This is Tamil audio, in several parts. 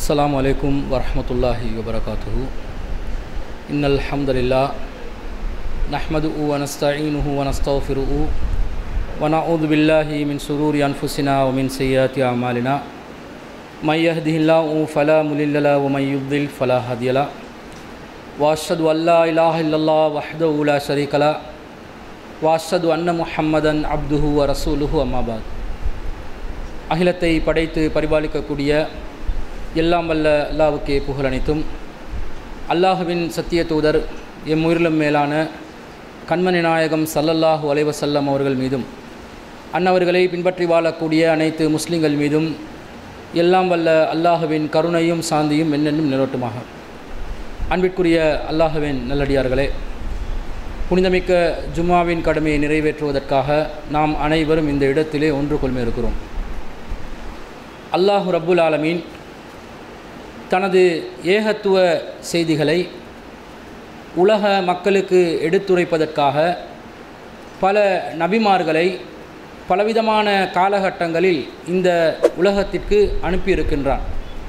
السلام عليكم ورحمة الله وبركاته إن الحمد لله نحمده ونستعينه ونستغفره ونعوذ بالله من شرور أنفسنا ومن سيئات أعمالنا من يهده الله فلا مضل له ومن يضلل فلا هادي له وأشهد أن لا إله إلا الله وحده لا شريك له وأشهد أن محمدا عبده ورسوله أما بعد அகிலத்தை படைத்து பரிபாலிக்கக்கூடிய எல்லாம் வல்ல அல்லாவுக்கே புகழ் அனைத்தும் அல்லாஹுவின் சத்திய தூதர் எம் உயிரிலும் மேலான கண்மணி நாயகம் சல்லல்லாஹு அலைவசல்லம் அவர்கள் மீதும் அன்னவர்களை பின்பற்றி வாழக்கூடிய அனைத்து முஸ்லிம்கள் மீதும் எல்லாம் வல்ல அல்லாஹுவின் கருணையும் சாந்தியும் என்னென்னும் நிலவட்டுமாக அன்பிற்குரிய அல்லாஹுவின் நல்லடியார்களே புனிதமிக்க ஜும்மாவின் கடமையை நிறைவேற்றுவதற்காக நாம் அனைவரும் இந்த இடத்திலே ஒன்று கொள்மை இருக்கிறோம் அல்லாஹு ரப்புல் ஆலமீன் தனது ஏகத்துவ செய்திகளை உலக மக்களுக்கு எடுத்துரைப்பதற்காக பல நபிமார்களை பலவிதமான காலகட்டங்களில் இந்த உலகத்திற்கு அனுப்பியிருக்கின்றான்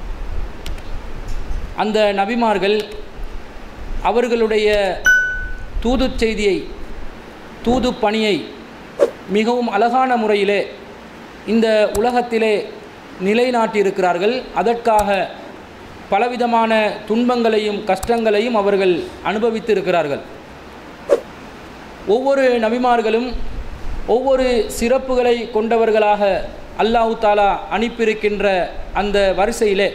அந்த நபிமார்கள் அவர்களுடைய தூது செய்தியை தூது பணியை மிகவும் அழகான முறையிலே இந்த உலகத்திலே நிலைநாட்டியிருக்கிறார்கள் அதற்காக பலவிதமான துன்பங்களையும் கஷ்டங்களையும் அவர்கள் அனுபவித்திருக்கிறார்கள் ஒவ்வொரு நபிமார்களும் ஒவ்வொரு சிறப்புகளை கொண்டவர்களாக அல்லாஹு தாலா அனுப்பியிருக்கின்ற அந்த வரிசையிலே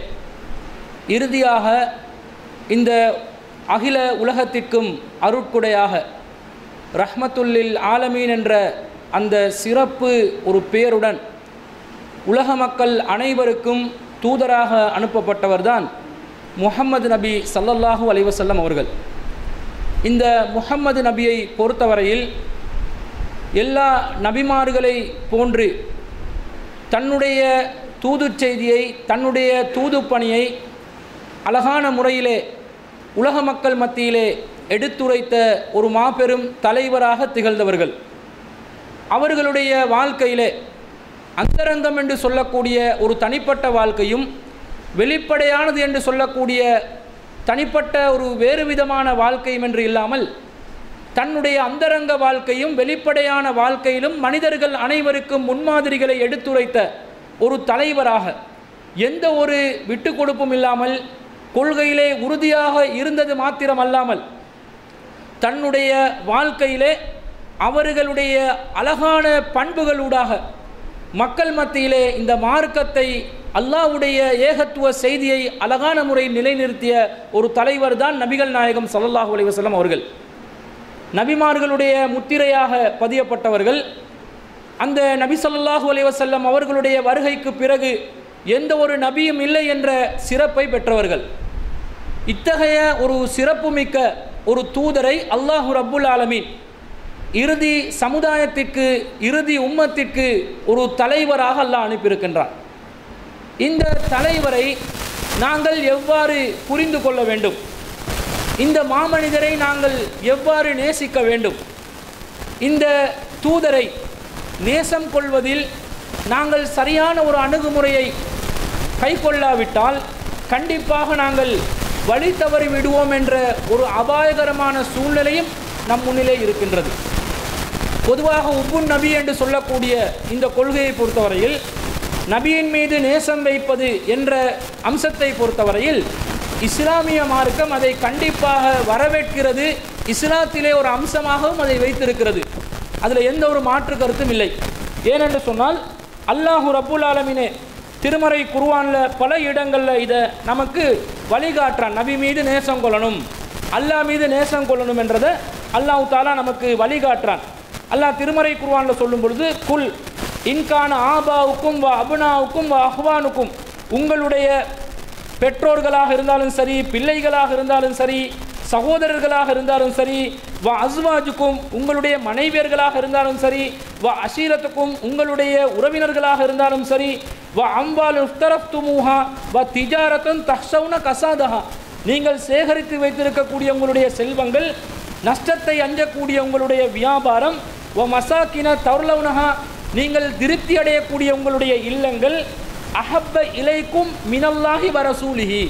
இறுதியாக இந்த அகில உலகத்திற்கும் அருட்குடையாக ரஹ்மத்துல்லில் ஆலமீன் என்ற அந்த சிறப்பு ஒரு பெயருடன் உலக மக்கள் அனைவருக்கும் தூதராக அனுப்பப்பட்டவர்தான் முஹம்மது நபி சல்லல்லாஹூ அலைவசல்லம் அவர்கள் இந்த முஹம்மது நபியை பொறுத்தவரையில் எல்லா நபிமார்களை போன்று தன்னுடைய தூது செய்தியை தன்னுடைய தூது பணியை அழகான முறையிலே உலக மக்கள் மத்தியிலே எடுத்துரைத்த ஒரு மாபெரும் தலைவராக திகழ்ந்தவர்கள் அவர்களுடைய வாழ்க்கையிலே அந்தரங்கம் என்று சொல்லக்கூடிய ஒரு தனிப்பட்ட வாழ்க்கையும் வெளிப்படையானது என்று சொல்லக்கூடிய தனிப்பட்ட ஒரு வேறு விதமான வாழ்க்கையும் என்று இல்லாமல் தன்னுடைய அந்தரங்க வாழ்க்கையும் வெளிப்படையான வாழ்க்கையிலும் மனிதர்கள் அனைவருக்கும் முன்மாதிரிகளை எடுத்துரைத்த ஒரு தலைவராக எந்த ஒரு விட்டு கொடுப்பும் இல்லாமல் கொள்கையிலே உறுதியாக இருந்தது மாத்திரம் அல்லாமல் தன்னுடைய வாழ்க்கையிலே அவர்களுடைய அழகான பண்புகளூடாக மக்கள் மத்தியிலே இந்த மார்க்கத்தை அல்லாவுடைய ஏகத்துவ செய்தியை அழகான முறையில் நிலைநிறுத்திய ஒரு தலைவர் தான் நபிகள் நாயகம் சல்லல்லாஹூ அலைவசல்லம் அவர்கள் நபிமார்களுடைய முத்திரையாக பதியப்பட்டவர்கள் அந்த நபி சொல்லாஹூ அலைவசல்லம் அவர்களுடைய வருகைக்கு பிறகு எந்த ஒரு நபியும் இல்லை என்ற சிறப்பை பெற்றவர்கள் இத்தகைய ஒரு சிறப்புமிக்க ஒரு தூதரை அல்லாஹு ரப்புல் ஆலமீன் இறுதி சமுதாயத்திற்கு இறுதி உம்மத்திற்கு ஒரு தலைவராக அல்லாஹ் அனுப்பியிருக்கின்றான் இந்த தலைவரை நாங்கள் எவ்வாறு புரிந்து கொள்ள வேண்டும் இந்த மாமனிதரை நாங்கள் எவ்வாறு நேசிக்க வேண்டும் இந்த தூதரை நேசம் கொள்வதில் நாங்கள் சரியான ஒரு அணுகுமுறையை கை கொள்ளாவிட்டால் கண்டிப்பாக நாங்கள் வழி தவறி விடுவோம் என்ற ஒரு அபாயகரமான சூழ்நிலையும் நம் முன்னிலே இருக்கின்றது பொதுவாக உப்புன் நபி என்று சொல்லக்கூடிய இந்த கொள்கையை பொறுத்தவரையில் நபியின் மீது நேசம் வைப்பது என்ற அம்சத்தை பொறுத்தவரையில் இஸ்லாமிய மார்க்கம் அதை கண்டிப்பாக வரவேற்கிறது இஸ்லாத்திலே ஒரு அம்சமாகவும் அதை வைத்திருக்கிறது அதில் எந்த ஒரு மாற்று கருத்தும் இல்லை ஏனென்று சொன்னால் அல்லாஹு ரப்புல் ஆலமினே திருமறை குருவானில் பல இடங்களில் இதை நமக்கு வழிகாட்டுறான் நபி மீது நேசம் கொள்ளணும் அல்லாஹ் மீது நேசம் கொள்ளணும் என்றதை அல்லாஹு தாலா நமக்கு வழிகாட்டுறான் அல்லாஹ் திருமறை குருவானில் சொல்லும் பொழுது குல் இன்கான ஆபாவுக்கும் வா அபுனாவுக்கும் வா அஹ்வானுக்கும் உங்களுடைய பெற்றோர்களாக இருந்தாலும் சரி பிள்ளைகளாக இருந்தாலும் சரி சகோதரர்களாக இருந்தாலும் சரி வா அஸ்வாஜுக்கும் உங்களுடைய மனைவியர்களாக இருந்தாலும் சரி வா அஷீரத்துக்கும் உங்களுடைய உறவினர்களாக இருந்தாலும் சரி வா அம்பால் உஃப்தரஃப்துமூஹா வா திஜாரத்தன் தஹ்சவுன கசாதஹா நீங்கள் சேகரித்து வைத்திருக்கக்கூடிய உங்களுடைய செல்வங்கள் நஷ்டத்தை அஞ்சக்கூடிய உங்களுடைய வியாபாரம் வ மசாக்கின தருளவுனஹா நீங்கள் திருப்தி அடையக்கூடிய உங்களுடைய இல்லங்கள் அஹப்ப இலைக்கும் மினல்லாஹி வரசூலிஹி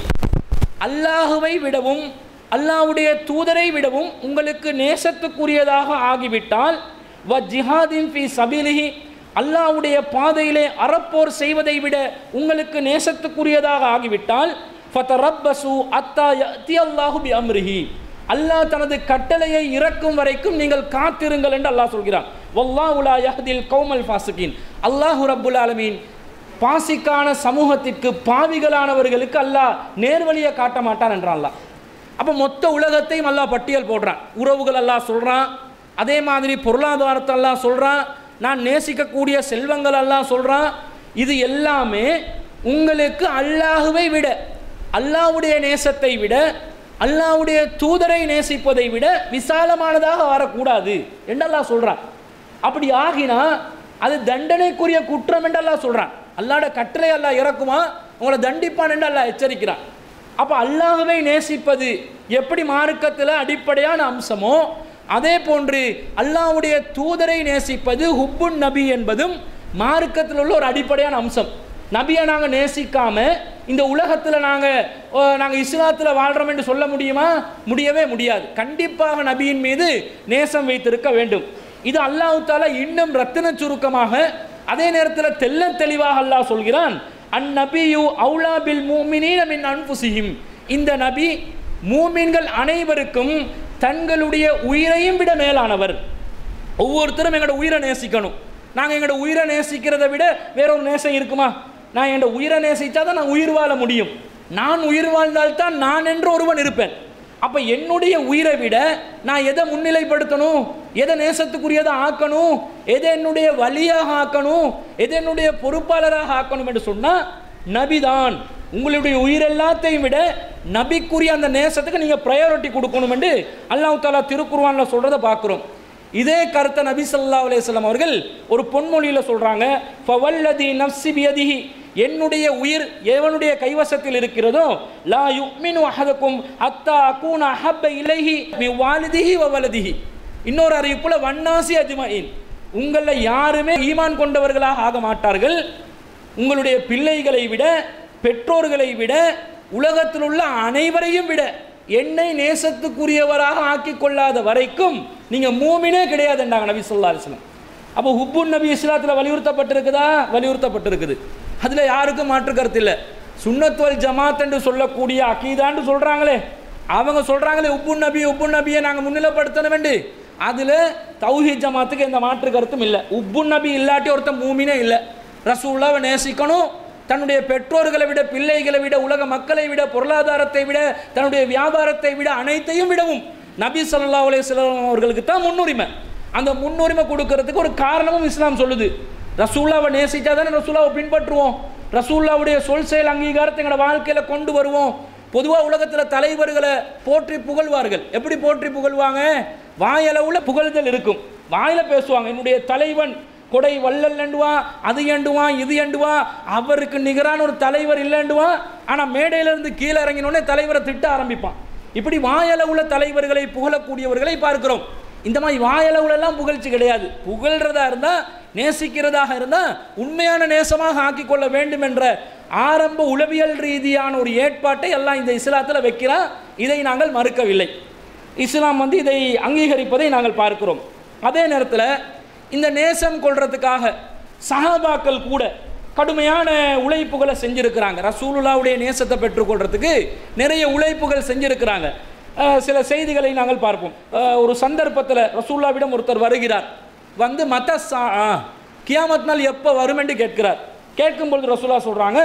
அல்லாஹுவை விடவும் அல்லாஹ்வுடைய தூதரை விடவும் உங்களுக்கு நேசத்துக்குரியதாக ஆகிவிட்டால் வ ஜிஹாதின் ஃபி சபிலிஹி அல்லாஹ்வுடைய பாதையிலே அறப்போர் செய்வதை விட உங்களுக்கு நேசத்துக்குரியதாக ஆகிவிட்டால் ஃபதரப்பசு அத்தா யத்தி அல்லாஹு பி அம்ரிஹி அல்லாஹ் தனது கட்டளையை இறக்கும் வரைக்கும் நீங்கள் காத்திருங்கள் என்று அல்லாஹ் சொல்கிறான் வல்லாஹு லா யஹ்தில் கௌமல் ஃபாசிகின் அல்லாஹு ரப்புல் ஆலமீன் பாசிக்கான சமூகத்திற்கு பாவிகளானவர்களுக்கு அல்லாஹ் நேர்வழியை காட்ட மாட்டான் என்றான் அல்லாஹ் அப்போ மொத்த உலகத்தையும் அல்லாஹ் பட்டியல் போடுறான் உறவுகள் அல்லாஹ் சொல்கிறான் அதே மாதிரி பொருளாதாரத்தை அல்லாஹ் சொல்கிறான் நான் நேசிக்கக்கூடிய செல்வங்கள் அல்லாஹ் சொல்கிறான் இது எல்லாமே உங்களுக்கு அல்லாஹுவை விட அல்லாஹ்வுடைய நேசத்தை விட அல்லாஹ்வுடைய தூதரை நேசிப்பதை விட விசாலமானதாக வரக்கூடாது என்று அல்லாஹ் சொல்கிறான் அப்படி ஆகினா அது தண்டனைக்குரிய குற்றம் என்று அல்லாஹ் சொல்கிறான் அல்லாட கட்டளை அல்லாஹ் இறக்குமா உங்களை தண்டிப்பான் என்று அல்லாஹ் எச்சரிக்கிறான் அப்போ அல்லாஹுவை நேசிப்பது எப்படி மார்க்கத்தில் அடிப்படையான அம்சமோ அதே போன்று அல்லாஹ்வுடைய தூதரை நேசிப்பது ஹுப்புன் நபி என்பதும் மார்க்கத்தில் உள்ள ஒரு அடிப்படையான அம்சம் நபியை நாங்கள் நேசிக்காம இந்த உலகத்தில் நாங்கள் நாங்கள் இஸ்லாத்தில் வாழ்கிறோம் என்று சொல்ல முடியுமா முடியவே முடியாது கண்டிப்பாக நபியின் மீது நேசம் வைத்திருக்க வேண்டும் இது அல்லாஹ் தாலா இன்னும் ரத்தின சுருக்கமாக அதே நேரத்தில் தெள்ள தெளிவாக அல்லாஹ் சொல்கிறான் அந்நபியு அவுலா பில் மூமினீன மின் அன்புசியும் இந்த நபி மூமின்கள் அனைவருக்கும் தங்களுடைய உயிரையும் விட மேலானவர் ஒவ்வொருத்தரும் எங்களோட உயிரை நேசிக்கணும் நாங்கள் எங்களோட உயிரை நேசிக்கிறதை விட வேற ஒரு நேசம் இருக்குமா நான் என்னோட உயிரை நேசித்தா தான் நான் உயிர் வாழ முடியும் நான் உயிர் வாழ்ந்தால்தான் நான் என்று ஒருவன் இருப்பேன் அப்போ என்னுடைய உயிரை விட நான் எதை முன்னிலைப்படுத்தணும் எதை நேசத்துக்குரியதை ஆக்கணும் எதை என்னுடைய வழியாக ஆக்கணும் எதை என்னுடைய பொறுப்பாளராக ஆக்கணும் என்று சொன்னால் நபிதான் உங்களுடைய உயிர் எல்லாத்தையும் விட நபிக்குரிய அந்த நேசத்துக்கு நீங்கள் ப்ரையாரிட்டி கொடுக்கணும் என்று அல்லாஹ் தாலா திருக்குர்வானில் சொல்கிறத பார்க்குறோம் இதே கருத்தை நபி ஸல்லல்லாஹு அலைஹி வஸல்லம் அவர்கள் ஒரு பொன்மொழியில் சொல்கிறாங்க ஃபவல்லதி நஃப்ஸி பியதிஹி என்னுடைய உயிர் எவனுடைய கைவசத்தில் இருக்கிறதோ லா யுக்மினு அஹதக்கும் அத்தா அகூன அஹப்ப இலைஹி மி வாலிதிஹி வ வலதிஹி இன்னொரு அறிவிப்புல வன்னாசி அஜ்மயின் உங்களில் யாருமே ஈமான் கொண்டவர்களாக ஆக மாட்டார்கள் உங்களுடைய பிள்ளைகளை விட பெற்றோர்களை விட உலகத்தில் உள்ள அனைவரையும் விட என்னை நேசத்துக்குரியவராக ஆக்கிக் கொள்ளாத வரைக்கும் நீங்க மூமினே கிடையாதுன்றாங்க நபி சொல்லா அலிஸ்லாம் அப்போ ஹுப்புன் நபி இஸ்லாத்தில் வலியுறுத்தப்பட்டிருக்குதா வலியுறுத்தப்பட்டிருக்குது அதில் யாருக்கும் மாற்று கருத்து இல்லை சுன்னத்துவல் ஜமாத் என்று சொல்லக்கூடிய அகீதான்னு சொல்கிறாங்களே அவங்க சொல்கிறாங்களே உப்புன் நபி உப்புன் நபியை நாங்கள் முன்னிலைப்படுத்தணும் வேண்டு அதில் தௌஹீத் ஜமாத்துக்கு எந்த மாற்று கருத்தும் இல்லை உப்புன் நபி இல்லாட்டி ஒருத்தன் மூமினே இல்லை ரசூல்லாவை நேசிக்கணும் தன்னுடைய பெற்றோர்களை விட பிள்ளைகளை விட உலக மக்களை விட பொருளாதாரத்தை விட தன்னுடைய வியாபாரத்தை விட அனைத்தையும் விடவும் நபி ஸல்லல்லாஹு அலைஹி வஸல்லம் அவர்களுக்கு தான் முன்னுரிமை அந்த முன்னுரிமை கொடுக்கறதுக்கு ஒரு காரணமும் இஸ்லாம் சொல்லுது ரசூல்லாவை நேசிச்சா தானே ரசூல்லாவை பின்பற்றுவோம் ரசூல்லாவுடைய சொல் செயல் அங்கீகாரத்தை எங்களோட வாழ்க்கையில் கொண்டு வருவோம் பொதுவாக உலகத்தில் தலைவர்களை போற்றி புகழ்வார்கள் எப்படி போற்றி புகழ்வாங்க வாயளவுல புகழ்தல் இருக்கும் வாயில பேசுவாங்க என்னுடைய தலைவன் கொடை வள்ளல் எண்டுவான் அது எண்டுவான் இது எண்டுவான் அவருக்கு நிகரான ஒரு தலைவர் இல்லைண்டுவான் ஆனால் மேடையிலிருந்து கீழே இறங்கினோடனே தலைவரை திட்ட ஆரம்பிப்பான் இப்படி வாயளவுல தலைவர்களை புகழக்கூடியவர்களை பார்க்கிறோம் இந்த மாதிரி வாயளவுலெல்லாம் புகழ்ச்சி கிடையாது புகழ்றதா இருந்தால் நேசிக்கிறதாக இருந்தால் உண்மையான நேசமாக ஆக்கிக் கொள்ள வேண்டும் என்ற ஆரம்ப உளவியல் ரீதியான ஒரு ஏற்பாட்டை எல்லாம் இந்த இஸ்லாத்தில் வைக்கிறான் இதை நாங்கள் மறுக்கவில்லை இஸ்லாம் வந்து இதை அங்கீகரிப்பதை நாங்கள் பார்க்கிறோம் அதே நேரத்தில் இந்த நேசம் கொள்றதுக்காக சஹாபாக்கள் கூட கடுமையான உழைப்புகளை செஞ்சிருக்கிறாங்க ரசூலுல்லாவுடைய நேசத்தை பெற்றுக்கொள்றதுக்கு நிறைய உழைப்புகள் செஞ்சிருக்கிறாங்க அஹ் சில செய்திகளை நாங்கள் பார்ப்போம் அஹ் ஒரு சந்தர்ப்பத்தில் ரசூல்லாவிடம் ஒருத்தர் வருகிறார் வந்து மத சா கியாமத் நாள் எப்போ வரும் என்று கேட்கிறார் கேட்கும் பொழுது ரசூலா சொல்றாங்க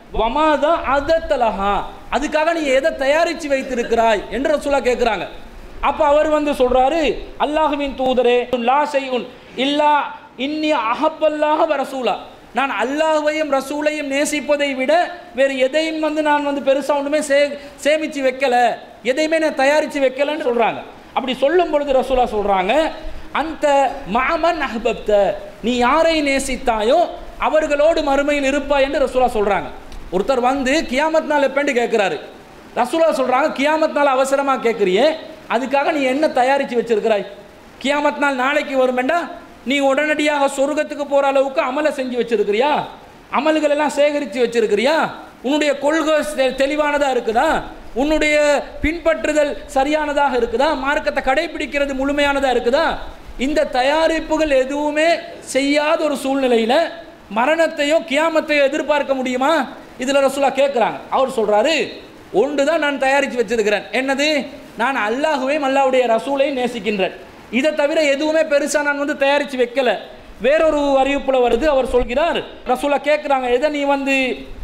வமாதா அதத்தலஹா அதுக்காக நீ எதை தயாரித்து வைத்திருக்கிறாய் என்று ரசூலா கேட்குறாங்க அப்போ அவர் வந்து சொல்றாரு அல்லாஹுவின் தூதரே லா செய்யுன் இல்லா இன்னி அஹப்பல்லாக ரசூலா நான் அல்லாஹ்வையும் ரசூலையும் நேசிப்பதை விட வேறு எதையும் வந்து நான் வந்து பெருசாக ஒன்றுமே சே சேமித்து வைக்கல எதையுமே நான் தயாரித்து வைக்கலன்னு சொல்கிறாங்க அப்படி சொல்லும் பொழுது ரசூலா சொல்கிறாங்க அந்த மாமன் அஹ்பப்த நீ யாரை நேசித்தாயோ அவர்களோடு மறுமையில் இருப்பாய் என்று ரசூலா சொல்கிறாங்க ஒருத்தர் வந்து கியாமத் நாள் எப்பேன்னு கேட்குறாரு ரசூலா சொல்கிறாங்க கியாமத் நாள் அவசரமாக கேட்குறியே அதுக்காக நீ என்ன தயாரித்து வச்சிருக்கிறாய் கியாமத் நாள் நாளைக்கு வருமெண்டா நீ உடனடியாக சொர்க்கத்துக்கு போகிற அளவுக்கு அமலை செஞ்சு வச்சிருக்கிறியா அமல்கள் எல்லாம் சேகரித்து வச்சிருக்கிறியா உன்னுடைய கொள்கை தெ- தெளிவானதா இருக்குதா உன்னுடைய பின்பற்றுதல் சரியானதாக இருக்குதா மார்க்கத்தை கடைபிடிக்கிறது முழுமையானதா இருக்குதா இந்த தயாரிப்புகள் எதுவுமே செய்யாத ஒரு சூழ்நிலையில மரணத்தையோ கியாமத்தையோ எதிர்பார்க்க முடியுமா இதுல ரசூலா கேட்குறாங்க அவர் சொல்றாரு ஒன்று தான் நான் தயாரித்து வச்சிருக்கிறேன் என்னது நான் அல்லாஹுவையும் அல்லாஹ்வுடைய ரசூலையும் நேசிக்கின்றேன் இதை தவிர எதுவுமே பெருசா நான் வந்து தயாரித்து வைக்கல வேறொரு அறிவிப்புல வருது அவர் சொல்கிறார் ரசூலா கேட்குறாங்க எதை நீ வந்து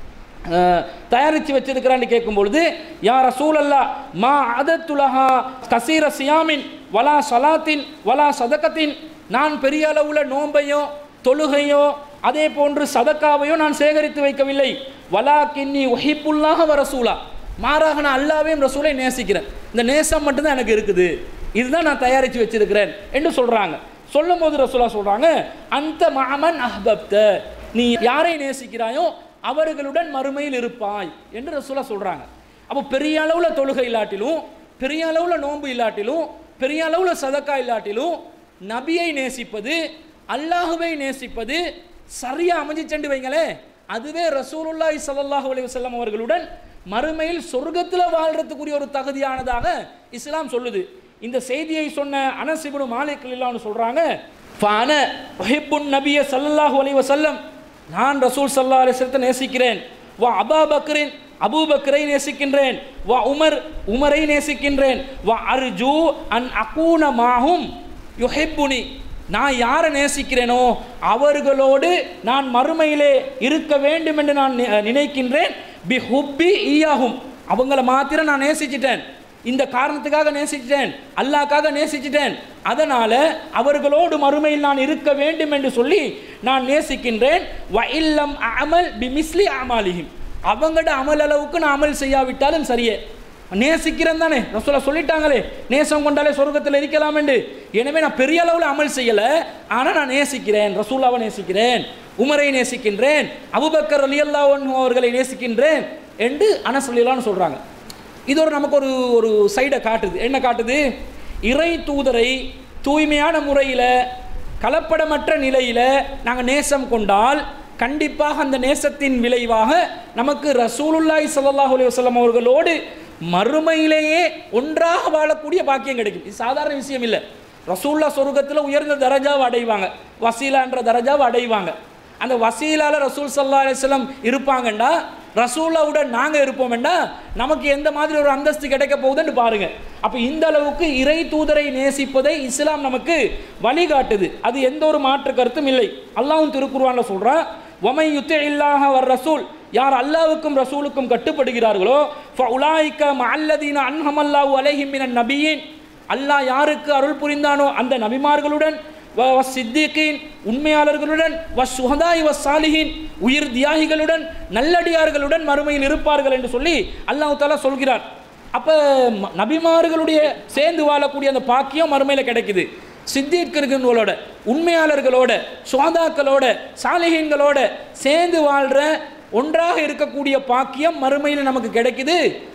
அஹ், தயாரித்து வச்சிருக்கிறான்னு கேட்கும் பொழுது யா ரசூல் அல்லா மா அதத்துலஹா கசீர சியாமின் வலா சலாத்தின் வலா சதகத்தின் நான் பெரிய அளவுல நோன்பையோ தொழுகையோ அதே போன்று சதக்காவையோ நான் சேகரித்து வைக்கவில்லை வலா கின்னி ஒஹிப்புல்லாக வ ரசூலா மாறாக நான் அல்லாவையும் ரசூலை நேசிக்கிறேன் இந்த நேசம் மட்டும்தான் எனக்கு இருக்குது இதுதான் நான் தயாரித்து வச்சிருக்கிறேன் என்று சொல்றாங்க சொல்லும் போது ரசூலா சொல்றாங்க அந்த மாமன் அஹ்பப்த நீ யாரை நேசிக்கிறாயோ அவர்களுடன் மறுமையில் இருப்பாய் என்று ரசூலா சொல்றாங்க அப்போ பெரிய அளவுல தொழுகை இல்லாட்டிலும் பெரிய அளவுல நோன்பு இல்லாட்டிலும் பெரிய அளவுல சதக்கா இல்லாட்டிலும் நபியை நேசிப்பது அல்லாஹுவை நேசிப்பது சரியா அமைஞ்சிச்சென்று வைங்களே அதுவே ரசூலுல்லாஹி ஸல்லல்லாஹு அலைஹி வஸல்லம் அவர்களுடன் மறுமையில் சொர்க்கத்தில் வாழ்றதுக்குரிய ஒரு தகுதியானதாக இஸ்லாம் சொல்லுது இந்த செய்தியை சொன்ன அனஸ் இப்னு மாலிக் இல்லான்னு சொல்றாங்க ஃபான உஹிப்புன் நபிய ஸல்லல்லாஹு அலைஹி வஸல்லம் நான் ரசூல் ஸல்லல்லாஹு அலைஹி வஸல்லத்தை நேசிக்கிறேன் வா அபா பக்ரின் அபூ பக்ரை நேசிக்கின்றேன் வா உமர் உமரை நேசிக்கின்றேன் வா அர்ஜு அன் அகூன மாஹும் யுஹிப்புனி நான் யாரை நேசிக்கிறேனோ அவர்களோடு நான் மறுமையிலே இருக்க வேண்டும் என்று நான் நி- நினைக்கின்றேன் பி ஹுப்பி ஈயாகும் அவங்கள மாத்திரம் நான் நேசிச்சிட்டேன் இந்த காரணத்துக்காக நேசிச்சிட்டேன் அல்லாக்காக நேசிச்சிட்டேன் அதனால அவர்களோடு மறுமையில் நான் இருக்க வேண்டும் என்று சொல்லி நான் நேசிக்கின்றேன் வ இல்லம் அமல் பி மிஸ்லி அமாலிஹிம் அவங்களோட அமல் அளவுக்கு நான் அமல் செய்யாவிட்டாலும் சரியே நேசிக்கிறேன் தானே ரசூலா சொல்லிட்டாங்களே நேசம் கொண்டாலே சொர்க்கத்தில் இருக்கலாம் என்று எனவே நான் பெரிய அளவில் அமல் செய்யலை ஆனால் நான் நேசிக்கிறேன் ரசூலாவை நேசிக்கிறேன் உமரை நேசிக்கின்றேன் அபுபக்கர் அலி அவர்களை நேசிக்கின்றேன் என்று அனசலிலான்னு சொல்கிறாங்க இது ஒரு நமக்கு ஒரு ஒரு சைடை காட்டுது என்ன காட்டுது இறை தூதரை தூய்மையான முறையில் கலப்படமற்ற நிலையில் நாங்கள் நேசம் கொண்டால் கண்டிப்பாக அந்த நேசத்தின் விளைவாக நமக்கு ரசூலுல்லாஹி ஸல்லல்லாஹு அலைஹி வஸல்லம் அவர்களோடு மறுமையிலேயே ஒன்றாக வாழக்கூடிய பாக்கியம் கிடைக்கும் இது சாதாரண விஷயம் இல்லை ரசூல்லா சொர்க்கத்தில் உயர்ந்த தரஜாவை அடைவாங்க வசீலான்ற தரஜாவை அடைவாங்க அந்த வசீலால ரசூல் சல்லா அலிஸ்லாம் இருப்பாங்கண்டா ரசூலாவுடன் நாங்கள் இருப்போம்டா நமக்கு எந்த மாதிரி ஒரு அந்தஸ்து கிடைக்க போகுதுன்னு பாருங்க அப்போ இந்த அளவுக்கு இறை தூதரை நேசிப்பதை இஸ்லாம் நமக்கு வழிகாட்டுது அது எந்த ஒரு மாற்று கருத்தும் இல்லை அல்லாஹ்வும் திருக்குர்ஆன்ல சொல்றான் ஒமை யுத்த இல்லாஹ வர் ரசூல் யார் அல்லாவுக்கும் ரசூலுக்கும் கட்டுப்படுகிறார்களோ உலாய்க்க மல்லதீன அன்ஹமல்லாஹு அலைஹிம் மினன் நபியின் அல்லாஹ் யாருக்கு அருள் புரிந்தானோ அந்த நபிமார்களுடன் வ வ சித்திகீன் உண்மையாளர்களுடன் வ சுஹதாய் வ சாலிஹீன் உயிர் தியாகிகளுடன் நல்லடியார்களுடன் மறுமையில் இருப்பார்கள் என்று சொல்லி அல்லாஹ் தாலா சொல்கிறார் அப்போ நபிமார்களுடைய சேர்ந்து வாழக்கூடிய அந்த பாக்கியம் மறுமையில் கிடைக்குது சித்திகர்களோட உண்மையாளர்களோட சுவாதாக்களோட சாலிஹீன்களோட சேர்ந்து வாழ்கிற ஒன்றாக இருக்கக்கூடிய பாக்கியம் மறுமையில் நமக்கு கிடைக்குது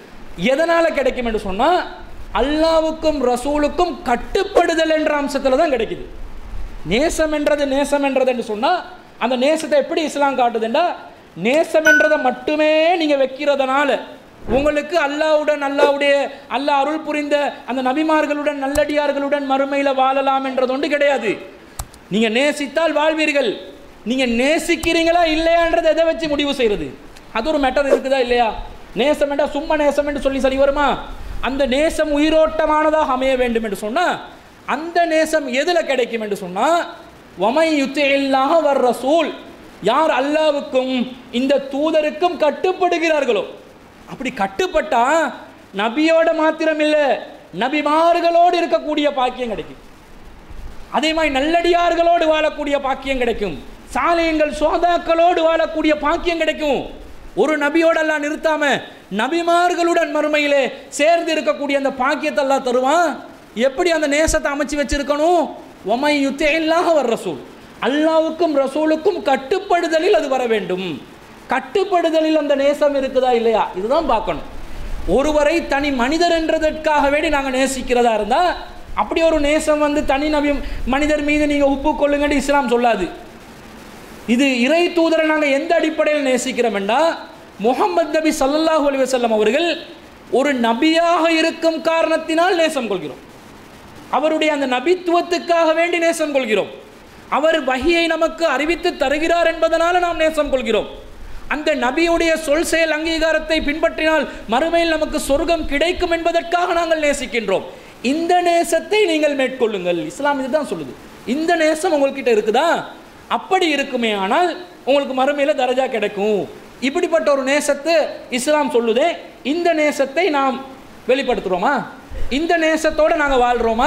எதனால் கிடைக்கும் என்று சொன்னால் அல்லாவுக்கும் ரசூலுக்கும் கட்டுப்படுதல் என்ற அம்சத்தில் தான் கிடைக்குது நேசம் என்றது நேசம் என்றது என்று சொன்னால் அந்த நேசத்தை எப்படி இஸ்லாம் காட்டுதுண்டா நேசம் என்றதை மட்டுமே நீங்கள் வைக்கிறதுனால உங்களுக்கு அல்லாவுடன் அல்லாவுடைய அல்லாஹ் அருள் புரிந்த அந்த நபிமார்களுடன் நல்லடியார்களுடன் மறுமையில் வாழலாம் என்றது ஒன்று கிடையாது நீங்கள் நேசித்தால் வாழ்வீர்கள் நீங்கள் நேசிக்கிறீங்களா இல்லையான்றது எதை வச்சு முடிவு செய்கிறது அது ஒரு மேட்டர் இருக்குதா இல்லையா நேசம் என்றால் சும்மா நேசம் என்று சொல்லி சரி வருமா அந்த நேசம் உயிரோட்டமானதாக அமைய வேண்டும் என்று சொன்னால் அந்த நேசம் எதில் கிடைக்கும் என்று சொன்னால் வமை யுத்தில்லாக வர் ரசூல் யார் அல்லாவுக்கும் இந்த தூதருக்கும் கட்டுப்படுகிறார்களோ அப்படி கட்டுப்பட்டா நபியோட மாத்திரம் இல்லை நபிமார்களோடு இருக்கக்கூடிய பாக்கியம் கிடைக்கும் அதே மாதிரி நல்லடியார்களோடு வாழக்கூடிய பாக்கியம் கிடைக்கும் சாலையங்கள் சோதாக்களோடு வாழக்கூடிய பாக்கியம் கிடைக்கும் ஒரு நபியோட எல்லாம் நிறுத்தாம நபிமார்களுடன் மறுமையிலே சேர்ந்து இருக்கக்கூடிய அந்த பாக்கியத்தை எல்லாம் தருவான் எப்படி அந்த நேசத்தை அமைச்சு வச்சிருக்கணும் ஒமை யுத்தே இல்லாக வர் ரசூல் அல்லாவுக்கும் ரசூலுக்கும் கட்டுப்படுதலில் அது வர வேண்டும் கட்டுப்படுதலில் அந்த நேசம் இருக்குதா இல்லையா இதுதான் பார்க்கணும் ஒருவரை தனி மனிதர் என்றதற்காக வேண்டி நாங்கள் நேசிக்கிறதா இருந்தால் அப்படி ஒரு நேசம் வந்து தனி நபி மனிதர் மீது நீங்கள் ஒப்புக்கொள்ளுங்கன்னு இஸ்லாம் சொல்லாது இது இறை தூதரை நாங்கள் எந்த அடிப்படையில் நேசிக்கிறோம்னா முகமது நபி ஸல்லல்லாஹு அலைஹி வஸல்லம் அவர்கள் ஒரு நபியாக இருக்கும் காரணத்தினால் நேசம் கொள்கிறோம் அவருடைய அந்த நபித்துவத்துக்காக வேண்டி நேசம் கொள்கிறோம் அவர் வகியை நமக்கு அறிவித்து தருகிறார் என்பதனால நாம் நேசம் கொள்கிறோம் அந்த நபியுடைய சொல் செயல் அங்கீகாரத்தை பின்பற்றினால் மறுமையில் நமக்கு சொர்க்கம் கிடைக்கும் என்பதற்காக நாங்கள் நேசிக்கின்றோம் இந்த நேசத்தை நீங்கள் மேற்கொள்ளுங்கள் இஸ்லாம் இதுதான் சொல்லுது இந்த நேசம் உங்கள்கிட்ட இருக்குதா அப்படி இருக்குமே ஆனால் உங்களுக்கு மறுமையில் தரஜா கிடைக்கும் இப்படிப்பட்ட ஒரு நேசத்தை இஸ்லாம் சொல்லுதே இந்த நேசத்தை நாம் வெளிப்படுத்துகிறோமா இந்த நேசத்தோடு நாங்கள் வாழ்கிறோமா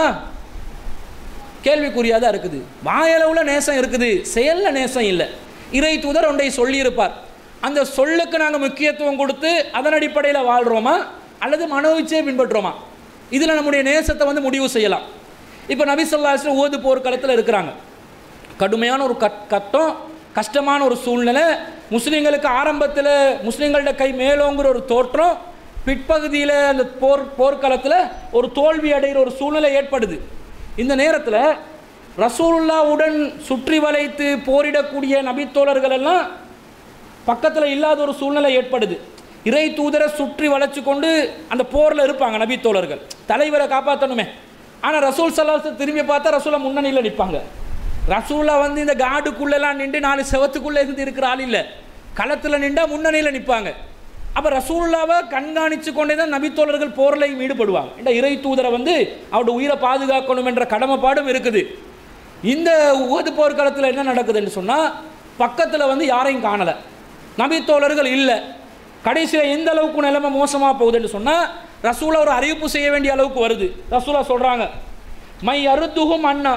கேள்விக்குறியாக தான் இருக்குது வாயளவில் நேசம் இருக்குது செயலில் நேசம் இல்லை இறை தூதர் ஒன்றை சொல்லியிருப்பார் அந்த சொல்லுக்கு நாங்கள் முக்கியத்துவம் கொடுத்து அதன் அடிப்படையில் வாழ்கிறோமா அல்லது மனோவிச்சையை பின்பற்றுறோமா இதில் நம்முடைய நேசத்தை வந்து முடிவு செய்யலாம் இப்போ நபி சொல்லாஸ்ல ஓது போர்க்களத்தில் இருக்கிறாங்க கடுமையான ஒரு கட் கட்டம் கஷ்டமான ஒரு சூழ்நிலை முஸ்லீம்களுக்கு ஆரம்பத்தில் முஸ்லீம்களோட கை மேலோங்கிற ஒரு தோற்றம் பிற்பகுதியில் அந்த போர் போர்க்களத்தில் ஒரு தோல்வி அடைகிற ஒரு சூழ்நிலை ஏற்படுது இந்த நேரத்தில் ரசூலுல்லாவுடன் சுற்றி வளைத்து போரிடக்கூடிய நபித்தோழர்கள் எல்லாம் பக்கத்தில் இல்லாத ஒரு சூழ்நிலை ஏற்படுது இறை தூதரை சுற்றி வளைச்சு கொண்டு அந்த போரில் இருப்பாங்க நபித்தோழர்கள் தலைவரை காப்பாற்றணுமே ஆனால் ரசூல் சல்லாஸ் திரும்பி பார்த்தா ரசூலா முன்னணியில் நிற்பாங்க ரசூலா வந்து இந்த காடுக்குள்ளெல்லாம் நின்று நாலு செவத்துக்குள்ளே இருந்து இருக்கிற ஆள் இல்லை களத்தில் நின்றா முன்னணியில் நிற்பாங்க அப்போ ரசூல்லாவை கண்காணித்து கொண்டே தான் நபித்தோழர்கள் போரிலையும் ஈடுபடுவாங்க இந்த இறை தூதரை வந்து அவரோட உயிரை பாதுகாக்கணும் என்ற கடமைப்பாடும் இருக்குது இந்த உகது போர்க்களத்தில் என்ன நடக்குதுன்னு சொன்னால் பக்கத்தில் வந்து யாரையும் காணலை நபித்தோழர்கள் இல்லை கடைசியில் எந்த அளவுக்கு நிலைமை மோசமாக போகுதுன்னு சொன்னால் ரசூலா ஒரு அறிவிப்பு செய்ய வேண்டிய அளவுக்கு வருது ரசூலா சொல்கிறாங்க மை அருத்துகும் அண்ணா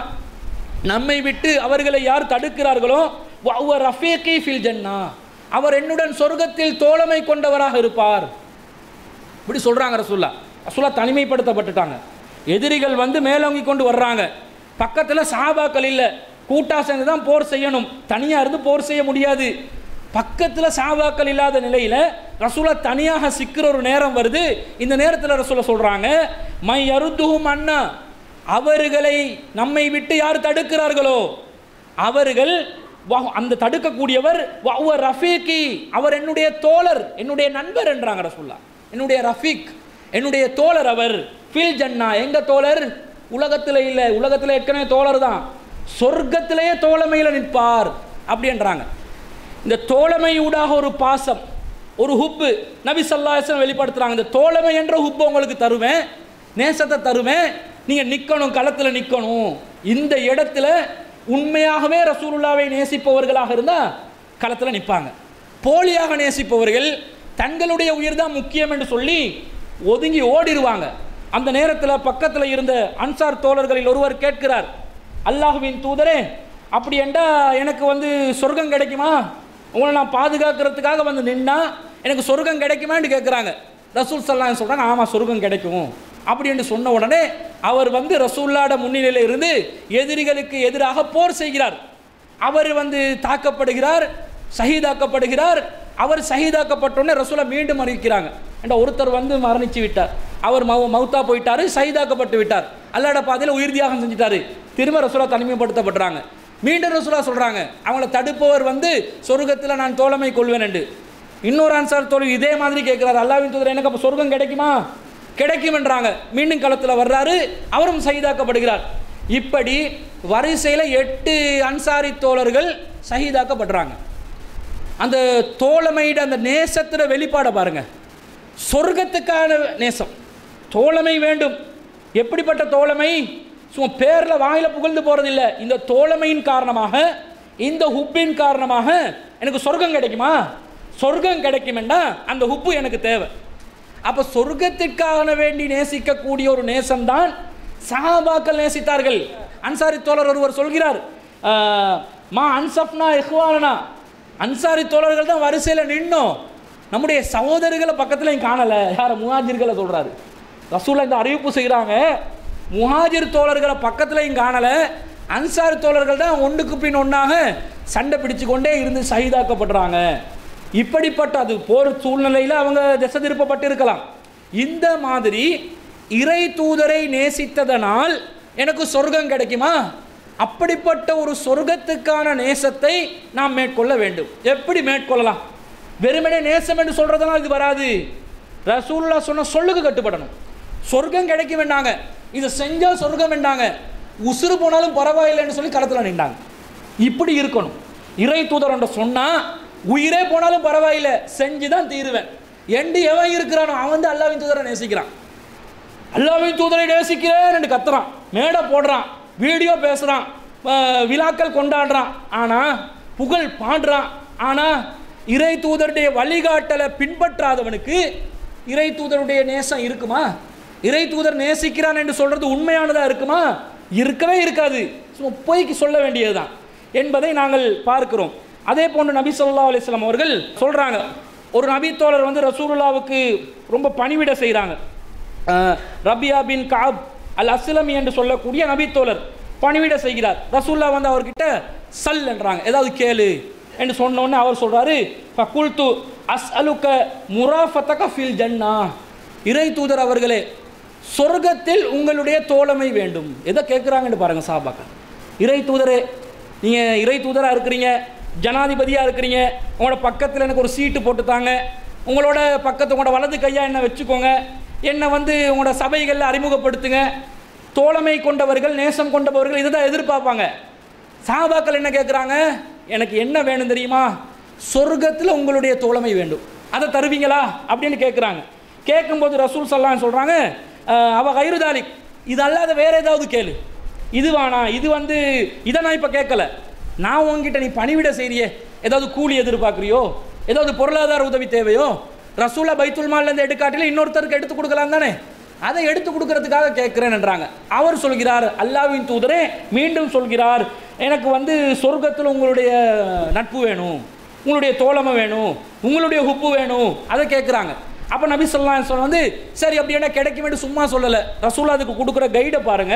நம்மை விட்டு அவர்களை யார் தடுக்கிறார்களோ அவர் ரஃபீகி ஃபில் ஜன்னா அவர் என்னுடன் சொர்க்கத்தில் தோழமை கொண்டவராக இருப்பார் இப்படி சொல்கிறாங்க ரசூல்லா ரசூல்லா தனிமைப்படுத்தப்பட்டுட்டாங்க எதிரிகள் வந்து மேலோங்கி கொண்டு வர்றாங்க பக்கத்தில் சாபாக்கள் இல்லை கூட்டா சேர்ந்து தான் போர் செய்யணும் தனியாக இருந்து போர் செய்ய முடியாது பக்கத்தில் சாபாக்கள் இல்லாத நிலையில் ரசூலா தனியாக சிக்கிற ஒரு நேரம் வருது இந்த நேரத்தில் ரசூலா சொல்கிறாங்க மை அருத்துகும் அண்ணா அவர்களை நம்மை விட்டு யார் தடுக்கிறார்களோ அவர்கள் வ- அந்த தடுக்கக்கூடியவர் வ- ரஃபீக்கி அவர் என்னுடைய தோழர் என்னுடைய நண்பர் என்றாங்க ரசூல்லா என்னுடைய ரஃபீக் என்னுடைய தோழர் அவர் ஃபில் ஜன்னா எங்க தோழர் உலகத்தில் இல்லை உலகத்தில் ஏற்கனவே தோழர் தான் சொர்க்கத்திலேயே தோழமையில் நிற்பார் அப்படின்றாங்க இந்த தோழமை ஊடாக ஒரு பாசம் ஒரு ஹுப்பு நபி சல்லாஹம் வெளிப்படுத்துறாங்க இந்த தோழமை என்ற ஹுப்பு உங்களுக்கு தருவேன் நேசத்தை தருவேன் நீங்க நிக்கணும் களத்தில் நிக்கணும் இந்த இடத்துல உண்மையாகவே ரசூலுல்லாவை நேசிப்பவர்களாக இருந்தா களத்தில் நிற்பாங்க போலியாக நேசிப்பவர்கள் தங்களுடைய உயிர் தான் முக்கியம் என்று சொல்லி ஒதுங்கி ஓடிடுவாங்க அந்த நேரத்தில் பக்கத்தில் இருந்த அன்சார் தோழர்களில் ஒருவர் கேட்கிறார் அல்லாஹுவின் தூதரே அப்படி என்றா எனக்கு வந்து சொர்க்கம் கிடைக்குமா உங்களை நான் பாதுகாக்கிறதுக்காக வந்து நின்னா எனக்கு சொர்க்கம் கிடைக்குமான்னு கேட்குறாங்க ரசூல் சல்லாம் சொல்கிறாங்க ஆமாம் சொர்க்கம் கிடைக்கும் அப்படி என்று சொன்ன உடனே அவர் வந்து ரசூல்லாட முன்னிலையில் இருந்து எதிரிகளுக்கு எதிராக போர் செய்கிறார் அவர் வந்து தாக்கப்படுகிறார் ஷஹீதாக்கப்படுகிறார் அவர் ஷஹீதாக்கப்பட்டோடனே ரசூலா மீண்டும் அறிவிக்கிறாங்க என்ற ஒருத்தர் வந்து மரணிச்சு விட்டார் அவர் மௌ மௌத்தா போயிட்டாரு ஷஹீதாக்கப்பட்டு விட்டார் அல்லாட பாதையில் உயிர் தியாகம் செஞ்சிட்டாரு திரும்ப ரசூலா தனிமைப்படுத்தப்படுறாங்க மீண்டும் ரசூலா சொல்கிறாங்க அவங்கள தடுப்பவர் வந்து சொர்க்கத்தில் நான் தோழமை கொள்வேன் என்று இன்னொரு அன்சார் தோல்வி இதே மாதிரி கேட்குறாரு அல்லாவின் தூதர் எனக்கு அப்போ சொர்க்கம் கிடைக்குமா கிடைக்கும் என்றாங்க மீண்டும் களத்தில் வர்றாரு அவரும் சகிதாக்கப்படுகிறார் இப்படி வரிசையில் எட்டு அன்சாரி தோழர்கள் சகிதாக்கப்படுறாங்க அந்த தோழமையிட அந்த நேசத்துல வெளிப்பாடை பாருங்க சொர்க்கத்துக்கான நேசம் தோழமை வேண்டும் எப்படிப்பட்ட தோழமை சும்மா பேரில் வாயில புகழ்ந்து போறதில்லை இந்த தோழமையின் காரணமாக இந்த ஹுப்பின் காரணமாக எனக்கு சொர்க்கம் கிடைக்குமா சொர்க்கம் கிடைக்குமெண்டா அந்த ஹுப்பு எனக்கு தேவை அப்போ சொர்க்கத்திற்காக வேண்டி நேசிக்கக்கூடிய ஒரு நேசம்தான் சஹாபாக்கள் நேசித்தார்கள் அன்சாரி தோழர் ஒருவர் சொல்கிறார் ஆஹ், மா அன்சப்னா இஹ்வானா அன்சாரி தோழர்கள் தான் வரிசையில் நின்னோம் நம்முடைய சகோதரிகளை பக்கத்துலையும் காணலை யார முஹாஜிர்களை சொல்கிறாரு ரசூலா இந்த அறிவிப்பு செய்கிறாங்க முஹாஜிர் தோழர்களை பக்கத்துலையும் காணலை அன்சார் தோழர்கள் தான் ஒன்றுக்கு பின் ஒன்றாக சண்டை பிடிச்சு கொண்டே இருந்து சகிதாக்கப்படுறாங்க இப்படிப்பட்ட அது போர் சூழ்நிலையில் அவங்க திசை திருப்பப்பட்டு இருக்கலாம் இந்த மாதிரி இறை தூதரை நேசித்ததனால் எனக்கு சொர்க்கம் கிடைக்குமா அப்படிப்பட்ட ஒரு சொர்க்கத்துக்கான நேசத்தை நாம் மேற்கொள்ள வேண்டும் எப்படி மேற்கொள்ளலாம் வெறுமனே நேசம் என்று சொல்றதெல்லாம் இது வராது ரசூல்லா சொன்ன சொல்லுக்கு கட்டுப்படணும் சொர்க்கம் கிடைக்கும் வேண்டாங்க இது செஞ்சா சொர்க்கம் வேண்டாங்க உசுறு போனாலும் பரவாயில்லைன்னு சொல்லி களத்தில் நின்றாங்க இப்படி இருக்கணும் இறை தூதரண்ட சொன்னா உயிரே போனாலும் பரவாயில்லை செஞ்சு தான் தீருவேன் எண்டு எவன் இருக்கிறானோ அவன் வந்து அல்லாவின் தூதரை நேசிக்கிறான் அல்லாவின் தூதரை நேசிக்கிறேன் என்று கத்துறான் மேடை போடுறான் வீடியோ பேசுகிறான் விழாக்கள் கொண்டாடுறான் ஆனால் புகழ் பாடுறான் ஆனால் இறை தூதருடைய வழிகாட்டலை பின்பற்றாதவனுக்கு இறை தூதருடைய நேசம் இருக்குமா இறை தூதர் நேசிக்கிறான் என்று சொல்றது உண்மையானதா இருக்குமா இருக்கவே இருக்காது சும்மா பொய்க்கு சொல்ல வேண்டியதுதான் என்பதை நாங்கள் பார்க்கிறோம் அதே போன்று நபி ஸல்லல்லாஹு அலைஹி வஸல்லம் அவர்கள் சொல்றாங்க ஒரு நபி தோழர் வந்து ரசூலுல்லாவுக்கு ரொம்ப பணிவிட செய்கிறாங்க ரபியா பின் காப் அல் அஸ்லமி என்று சொல்லக்கூடிய நபித்தோழர் பணிவிட செய்கிறார் ரசூல்லா வந்து அவர்கிட்ட சல் என்றாங்க ஏதாவது கேளு என்று சொன்ன உடனே அவர் சொல்றாரு ஃபகுல்து அஸ் அலுக்க முராஃபத்தக ஃபில் ஜன்னா இறை தூதர் அவர்களே சொர்க்கத்தில் உங்களுடைய தோழமை வேண்டும் எதை கேட்குறாங்கன்னு பாருங்க சாபாக்கள் இறை தூதரே நீங்கள் இறை தூதராக இருக்கிறீங்க ஜனாதிபதியாக இருக்கிறீங்க உங்களோட பக்கத்தில் எனக்கு ஒரு சீட்டு போட்டு தாங்க உங்களோட பக்கத்து உங்களோட வலது கையாக என்னை வச்சுக்கோங்க என்னை வந்து உங்களோட சபைகளில் அறிமுகப்படுத்துங்க தோழமை கொண்டவர்கள் நேசம் கொண்டவர்கள் இதை தான் எதிர்பார்ப்பாங்க சாபாக்கள் என்ன கேட்குறாங்க எனக்கு என்ன வேணும் தெரியுமா சொர்க்கத்தில் உங்களுடைய தோழமை வேண்டும் அதை தருவீங்களா அப்படின்னு கேட்குறாங்க கேட்கும்போது ரசூல் சல்லான்னு சொல்கிறாங்க அவ கைருதாலிக் இது அல்லாத வேற ஏதாவது கேளு இது வேணாம் இது வந்து இதை நான் இப்போ கேட்கல நான் உங்ககிட்ட நீ பணிவிட செய்றியே ஏதாவது கூலி எதிர்பார்க்குறியோ ஏதாவது பொருளாதார உதவி தேவையோ ரசூலா பைத்துல் மால்லேருந்து எடுக்காட்டில இன்னொருத்தருக்கு எடுத்து கொடுக்கலாம் தானே அதை எடுத்து கொடுக்கறதுக்காக கேட்குறேன் என்றாங்க அவர் சொல்கிறார் அல்லாவின் தூதரே மீண்டும் சொல்கிறார் எனக்கு வந்து சொர்க்கத்தில் உங்களுடைய நட்பு வேணும் உங்களுடைய தோழமை வேணும் உங்களுடைய ஹுப்பு வேணும் அதை கேட்குறாங்க அப்போ நபி சொல்லலாம் சொல்ல வந்து சரி அப்படி என்ன கிடைக்கும் என்று சும்மா சொல்லலை ரசூலா அதுக்கு கொடுக்குற கைடை பாருங்க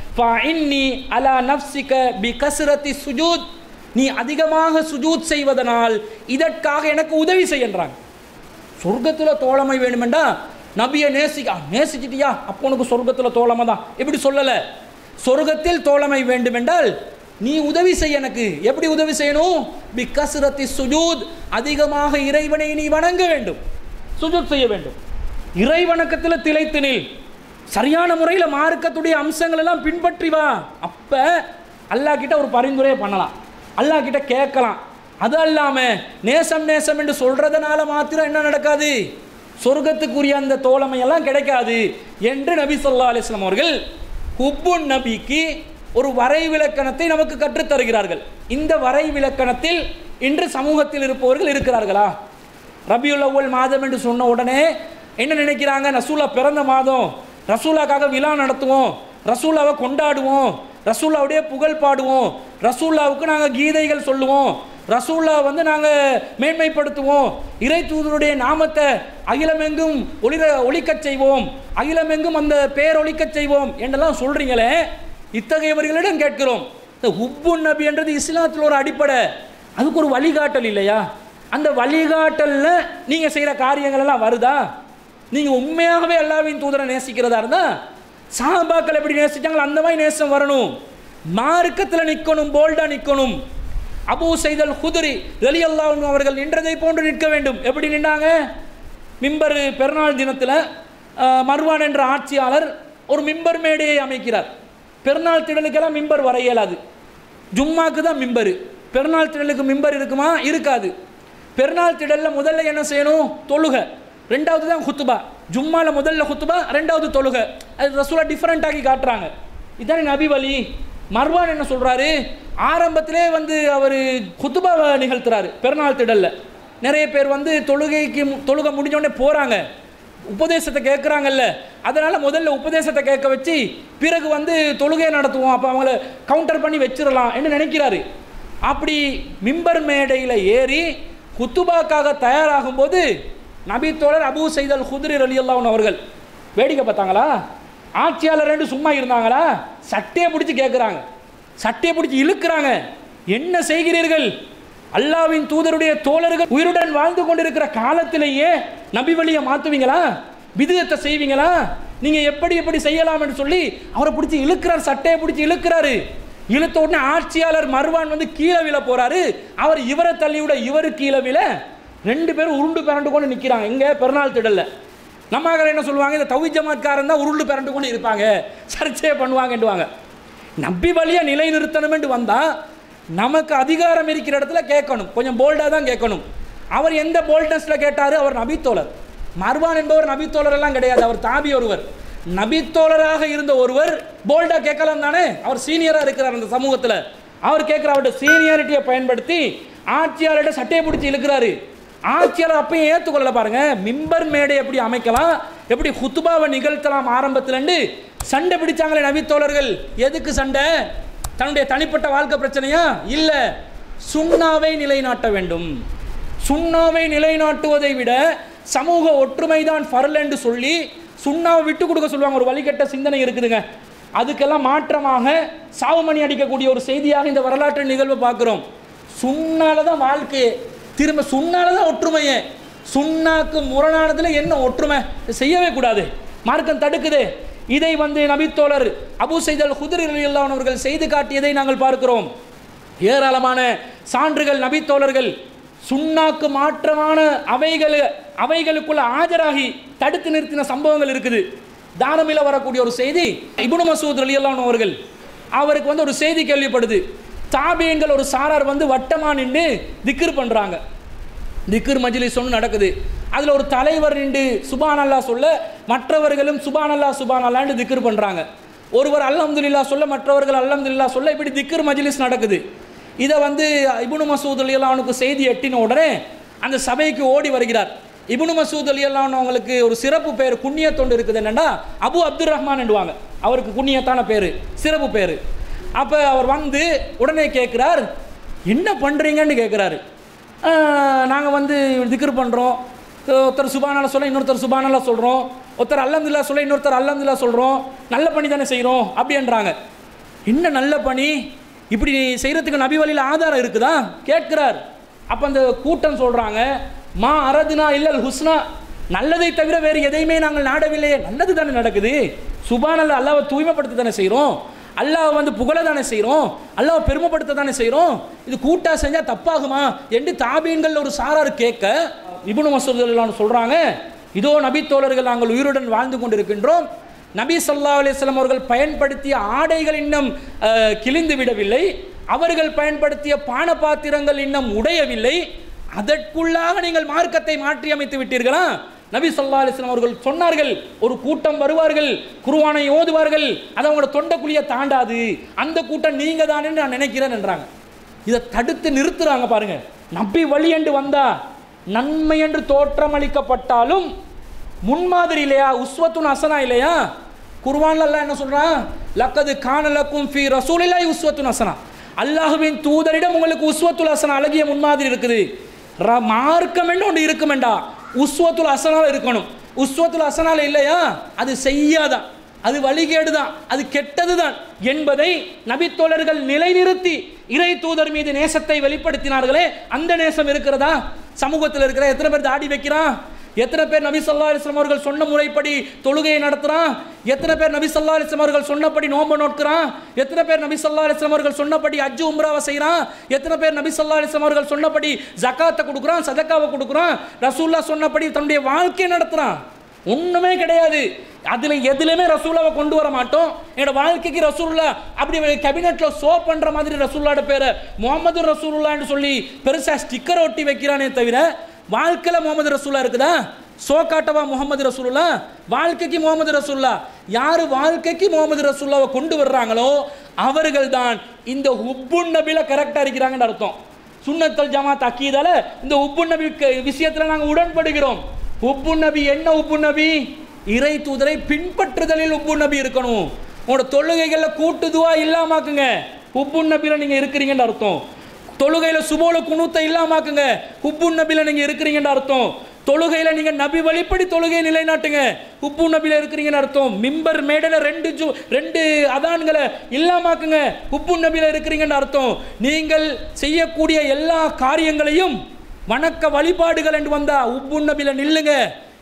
இன்னி அலா நப்சிக பி கசுரத்தி சுஜூத் நீ அதிகமாக சுஜூத் செய்வதனால் இதற்காக எனக்கு உதவி செய்யன்றாங்க சொர்க்கத்தில் தோழமை வேணுமெண்டா நபியை நேசிக்க நேசிச்சிட்டியா அப்போ உனக்கு சொர்க்கத்தில் தோழமை தான் எப்படி சொல்லலை சொர்க்கத்தில் தோழமை வேண்டுமென்றால் நீ உதவி செய்ய எனக்கு எப்படி உதவி செய்யணும் பி கசுரத்தி சுஜூத் அதிகமாக இறைவனை நீ வணங்க வேண்டும் சுஜூத் செய்ய வேண்டும் இறை வணக்கத்தில் திளைத்து நில் சரியான முறையில் மார்க்கத்துடைய அம்சங்கள் எல்லாம் பின்பற்றி வா அப்போ அல்லாஹ் கிட்ட ஒரு பரிந்துரையை பண்ணலாம் அல்லாஹ் கிட்ட கேட்கலாம் அது அல்லாமல் நேசம் நேசம் என்று சொல்றதுனால மாத்திரம் என்ன நடக்காது சொர்க்கத்துக்குரிய அந்த தோழமையெல்லாம் கிடைக்காது என்று நபி சொல்லா அலிஸ்லாம் அவர்கள் ஹுப்புன் நபிக்கு ஒரு வரை விளக்கணத்தை நமக்கு கற்றுத் தருகிறார்கள் இந்த வரை விளக்கணத்தில் இன்று சமூகத்தில் இருப்பவர்கள் இருக்கிறார்களா ரபியுல் அவ்வல் மாதம் என்று சொன்ன உடனே என்ன நினைக்கிறாங்க ரசூலா பிறந்த மாதம் ரசூலாக்காக விழா நடத்துவோம் ரசூலாவை கொண்டாடுவோம் ரசூலாவுடைய புகழ் பாடுவோம் ரசூல்லாவுக்கு நாங்கள் கீதைகள் சொல்லுவோம் ரசூல்லா வந்து நாங்கள் மேன்மைப்படுத்துவோம் இறை தூதருடைய நாமத்தை அகிலமெங்கும் ஒளிர ஒழிக்கச் செய்வோம் அகிலமெங்கும் அந்த பேரொழிக்கச் செய்வோம் என்றெல்லாம் சொல்கிறீங்களே இத்தகையவர்களிடம் கேட்கிறோம் இந்த ஹுப்பு நபி என்றது இஸ்லாத்தில் ஒரு அடிப்படை அதுக்கு ஒரு வழிகாட்டல் இல்லையா அந்த வழிகாட்டலில் நீங்கள் செய்கிற காரியங்கள் எல்லாம் வருதா நீங்கள் உண்மையாகவே அல்லாவின் தூதரை நேசிக்கிறதா இருந்தால் சாபாக்கள் எப்படி நேசிச்சாங்களோ அந்த மாதிரி நேசம் வரணும் மார்க்கத்தில் நிற்கணும் போல்டாக நிற்கணும் அபு செய்தல் குதிரி ரலி அல்லாஹ் அவர்கள் நின்றதை போன்று நிற்க வேண்டும் எப்படி நின்றாங்க மிம்பர் பெருநாள் தினத்தில் மர்வான் என்ற ஆட்சியாளர் ஒரு மிம்பர் மேடையை அமைக்கிறார் பெருநாள் திடலுக்கெல்லாம் மிம்பர் வர இயலாது ஜும்மாக்கு தான் மிம்பரு பெருநாள் திடலுக்கு மிம்பர் இருக்குமா இருக்காது பெருநாள் திடலில் முதல்ல என்ன செய்யணும் தொழுக ரெண்டாவது தான் குத்துபா ஜும்மால முதல்ல குத்துபா ரெண்டாவது தொழுக அது ரசூலா டிஃப்ரெண்ட் ஆகி காட்டுறாங்க இதானே நபி வழி மர்வான் என்ன சொல்றாரு ஆரம்பத்திலே வந்து அவர் குத்துபாவை நிகழ்த்துறாரு பெருநாள் திடல்ல நிறைய பேர் வந்து தொழுகைக்கு மு- தொழுகை முடிஞ்ச உடனே போறாங்க உபதேசத்தை கேட்குறாங்கல்ல அதனால முதல்ல உபதேசத்தை கேட்க வச்சு பிறகு வந்து தொழுகை நடத்துவோம் அப்போ அவங்கள கவுண்டர் பண்ணி வச்சிடலாம் என்று நினைக்கிறாரு அப்படி மிம்பர் மேடையில் ஏறி குத்துபாக்காக தயாராகும் போது நபி தோழர் அபூ செய்தல் குதிரை ரலியல்லாஹு அவர்கள் வேடிக்கை பார்த்தாங்களா ஆட்சியாளர் ரெண்டு சும்மா இருந்தாங்களா சட்டையை பிடிச்சி கேட்குறாங்க சட்டையை பிடிச்சி இழுக்கிறாங்க என்ன செய்கிறீர்கள் அல்லாவின் தூதருடைய தோழர்கள் உயிருடன் வாழ்ந்து கொண்டிருக்கிற காலத்திலேயே நபி வழியை மாற்றுவீங்களா விதத்தை செய்வீங்களா நீங்க எப்படி எப்படி செய்யலாம் என்று சொல்லி அவரை பிடிச்சி இழுக்கிறார் சட்டையை பிடிச்சி இழுக்கிறாரு இழுத்த உடனே ஆட்சியாளர் மர்வான் வந்து கீழே விழ போறாரு அவர் இவரை தள்ளி விட இவரு கீழே விழ ரெண்டு பேரும் உருண்டு பிறண்டு கொண்டு நிற்கிறாங்க எங்க பெருநாள் திடல்ல நம்ம ஆகிற என்ன சொல்லுவாங்க இந்த தவி ஜமாத்காரன் தான் உருண்டு பிறண்டு கொண்டு இருப்பாங்க சர்ச்சையை பண்ணுவாங்கன்னுவாங்க நம்பி வழியா நிலை நிறுத்தணும்னு வந்தா நமக்கு அதிகாரம் இருக்கிற இடத்துல கேட்கணும் கொஞ்சம் போல்டாக தான் கேட்கணும் அவர் எந்த போல்டஸ்ல கேட்டாரு அவர் நபித்தோழர் மர்வான் என்பவர் நபித்தோழர் எல்லாம் கிடையாது அவர் தாபி ஒருவர் நபித்தோழராக இருந்த ஒருவர் போல்டா கேட்கலாம் தானே அவர் சீனியரா இருக்கிறார் அந்த சமூகத்தில் அவர் கேட்குற அவருடைய சீனியாரிட்டியை பயன்படுத்தி ஆட்சியாளர்கிட்ட சட்டையை பிடிச்சி இழுக்கிறாரு ஆட்சியாளர் அப்பயும் ஏற்றுக்கொள்ளல பாருங்க மிம்பர் மேடை எப்படி அமைக்கலாம் எப்படி ஹுத்துபாவை நிகழ்த்தலாம் ஆரம்பத்துலண்டு சண்டை பிடிச்சாங்களே நபித்தோழர்கள் எதுக்கு சண்டை தன்னுடைய தனிப்பட்ட வாழ்க்கை பிரச்சனையா இல்ல சுண்ணாவை நிலைநாட்ட வேண்டும் சுண்ணாவை நிலைநாட்டுவதை விட சமூக ஒற்றுமைதான் ஃபரல் என்று சொல்லி சுண்ணாவை விட்டு கொடுக்க சொல்லுவாங்க ஒரு வழிகட்ட சிந்தனை இருக்குதுங்க அதுக்கெல்லாம் மாற்றமாக சாவுமணி அடிக்கக்கூடிய ஒரு செய்தியாக இந்த வரலாற்று நிகழ்வை பார்க்குறோம் சுண்ணால தான் வாழ்க்கையே திரும்ப சுண்ணால தான் ஒற்றுமையே சுண்ணாக்கு முரணானதுல என்ன ஒற்றுமை இதை செய்யவே கூடாது மார்க்கம் தடுக்குது இதை வந்து நபித்தோழர் அபு செய்தல் குதிரை அவர்கள் செய்து காட்டியதை நாங்கள் பார்க்கிறோம் ஏராளமான சான்றுகள் நபித்தோழர்கள் சுண்ணாக்கு மாற்றமான அவைகள் அவைகளுக்குள்ள ஆஜராகி தடுத்து நிறுத்தின சம்பவங்கள் இருக்குது தானமில வரக்கூடிய ஒரு செய்தி இப்னு மசூத் ரலியல்லாஹு அவர்கள் அவருக்கு வந்து ஒரு செய்தி கேள்விப்படுது தாபியங்கள் ஒரு சாரார் வந்து வட்டமா நின்று திக்ர் பண்றாங்க திக்ர் மஜ்லிஸ் ஒன்று நடக்குது அதில் ஒரு தலைவர் நின்று சுபான் அல்லா சொல்ல மற்றவர்களும் சுபான் அல்லா சுபான் அல்லான்னு திக்ர் பண்ணுறாங்க ஒருவர் அல்ஹம்துலில்லா சொல்ல மற்றவர்கள் அல்ஹம்துலில்லா சொல்ல இப்படி திக்ர் மஜ்லிஸ் நடக்குது இதை வந்து இப்னு மசூத் அலியல்லானுக்கு செய்தி எட்டின உடனே அந்த சபைக்கு ஓடி வருகிறார் இப்னு மசூத் அலியல்லான் அவங்களுக்கு ஒரு சிறப்பு பேர் புண்ணிய தொண்டு இருக்குது என்னன்னா அபு அப்துல் ரஹ்மான் என்றுவாங்க அவருக்கு புண்ணியத்தான பேர் சிறப்பு பேர் அப்போ அவர் வந்து உடனே கேட்குறார் என்ன பண்ணுறீங்கன்னு கேட்குறாரு நாங்கள் வந்து திக்ர் பண்ணுறோம் ஒருத்தர் சுபானால சொல்ல இன்னொருத்தர் சுபானால சொல்கிறோம் ஒருத்தர் அல்லம்துல்லா சொல்ல இன்னொருத்தர் அல்லம்துல்லா சொல்கிறோம் நல்ல பணி தானே செய்கிறோம் அப்படின்றாங்க என்ன நல்ல பணி இப்படி செய்கிறதுக்கு நபி வழியில் ஆதாரம் இருக்குதா கேட்கிறார் அப்போ அந்த கூட்டம் சொல்கிறாங்க மா அரதுனா இல்லல் ஹுஸ்னா நல்லதை தவிர வேறு எதையுமே நாங்கள் நாடவில்லையே நல்லது தானே நடக்குது சுபானல்ல அல்லாவை தூய்மைப்படுத்த தானே செய்கிறோம் அல்லாஹ் வந்து புகழ தானே செய்கிறோம் அல்லாஹ் பெருமைப்படுத்த தானே செய்கிறோம் இது கூட்டா செஞ்சால் தப்பாகுமா என்று தாபீன்கள் ஒரு சாரார் கேட்க இப்னு மசூத் சொல்கிறாங்க இதோ நபி தோழர்கள் நாங்கள் உயிருடன் வாழ்ந்து கொண்டிருக்கின்றோம் நபி ஸல்லல்லாஹு அலைஹி வஸல்லம் அவர்கள் பயன்படுத்திய ஆடைகள் இன்னும் அஹ், கிழிந்து விடவில்லை அவர்கள் பயன்படுத்திய பான பாத்திரங்கள் இன்னும் உடையவில்லை அதற்குள்ளாக நீங்கள் மார்க்கத்தை மாற்றி அமைத்து விட்டீர்களா நபி ஸல்லல்லாஹு அலைஹி வஸல்லம் அவர்கள் சொன்னார்கள் ஒரு கூட்டம் வருவார்கள் குர்ஆனை ஓதுவார்கள் அது அவங்களோட தொண்டைக்குழியை தாண்டாது அந்த கூட்டம் நீங்க தானே நான் நினைக்கிறேன் என்றாங்க இதை தடுத்து நிறுத்துறாங்க பாருங்க நபி வழி என்று வந்தா நன்மை என்று தோற்றமளிக்கப்பட்டாலும் முன்மாதிரி இல்லையா உஸ்வத்துன் அசனா இல்லையா குர்வான்ல அல்லாஹ் என்ன சொல்றான் லக்கது கானலக்கும் ஃபி ரசூலில்லாஹி உஸ்வத்துன் அசனா அல்லாஹ்வின் தூதரிடம் உங்களுக்கு உஸ்வத்துல் அசனா அழகிய முன்மாதிரி இருக்குது ர- மார்க்கம் என்று ஒன்று இருக்குமெண்டா உஸ்வத்துல் அசனால இருக்கணும் உஸ்வத்துல் அசனால இல்லையா அது செய்யாதான் அது வழிகேடு தான் அது கெட்டது தான் என்பதை நபித்தோழர்கள் நிலைநிறுத்தி இறை தூதர் மீது நேசத்தை வெளிப்படுத்தினார்களே அந்த நேசம் இருக்கிறதா சமூகத்தில் இருக்கிற எத்தனை பேர் தாடி வைக்கிறான் எத்தனை பேர் நபி ஸல்லல்லாஹு அலைஹி வஸல்லம் அவர்கள் சொன்ன முறைப்படி தொழுகையை நடத்துறான் எத்தனை பேர் நபி ஸல்லல்லாஹு அலைஹி வஸல்லம் அவர்கள் சொன்னபடி நோன்பு நோட்கிறான் எத்தனை பேர் நபி ஸல்லல்லாஹு அலைஹி வஸல்லம் அவர்கள் சொன்னபடி ஹஜ் உம்ராவை செய்றான் எத்தனை பேர் நபி ஸல்லல்லாஹு அலைஹி வஸல்லம் அவர்கள் சொன்னபடி ஜகாத்தை கொடுக்குறான் சதக்காவை கொடுக்குறான் ரசூல்லா சொன்னபடி தன்னுடைய வாழ்க்கையை நடத்துறான் ஒண்ணுமே கிடையாது அதுல எதுலையுமே ரசூலாவை கொண்டு வர மாட்டோம் என்னோட வாழ்க்கைக்கு ரசூல்லா அப்படி கேபினெட்ல சோ பண்ற மாதிரி ரசூல்லாட பேரை முகமது ரசூலுல்லான்னு சொல்லி பெருசா ஸ்டிக்கர் ஒட்டி வைக்கிறானே தவிர வாழ்க்கையில முகமது ரசூல்லா இருக்குதா சோ காட்டவா முகமது ரசூலுல்லா வாழ்க்கைக்கு முகமது ரசூல்லா யாரு வாழ்க்கைக்கு முகமது ரசூல்லாவை கொண்டு வர்றாங்களோ அவர்கள் தான் இந்த உப்புன் நபில கரெக்டா இருக்கிறாங்கன்னு அர்த்தம் சுன்னத்தல் ஜமாத் அக்கீதால இந்த உப்பு நபி க- விஷயத்துல நாங்கள் உடன்படுகிறோம் உப்பு நபி என்ன உப்பு நபி இறை தூதரை பின்பற்றுதலில் உப்பு நபி இருக்கணும் உங்களோட தொழுகைகள்ல கூட்டுதுவா இல்லாமாக்குங்க உப்பு நபியில நீங்க இருக்கிறீங்கன்னு அர்த்தம் தொழுகையில சுபோல குணூத்தை இல்லாமாக்குங்க உப்பு நபியில நீங்க இருக்கிறீங்கன்னு அர்த்தம் தொழுகையில நீங்க நபி வழிப்படி தொழுகையை நிலைநாட்டுங்க உப்பு நபியில இருக்கிறீங்கன்னு அர்த்தம் மிம்பர் மேடையில ரெண்டு ஜூ ரெண்டு அதான்களை இல்லாமாக்குங்க உப்பு நபியில இருக்கிறீங்கன்னு அர்த்தம் நீங்கள் செய்யக்கூடிய எல்லா காரியங்களையும் வணக்க வழிபாடுகள் என்று வந்தா உப்பு நபியில நில்லுங்க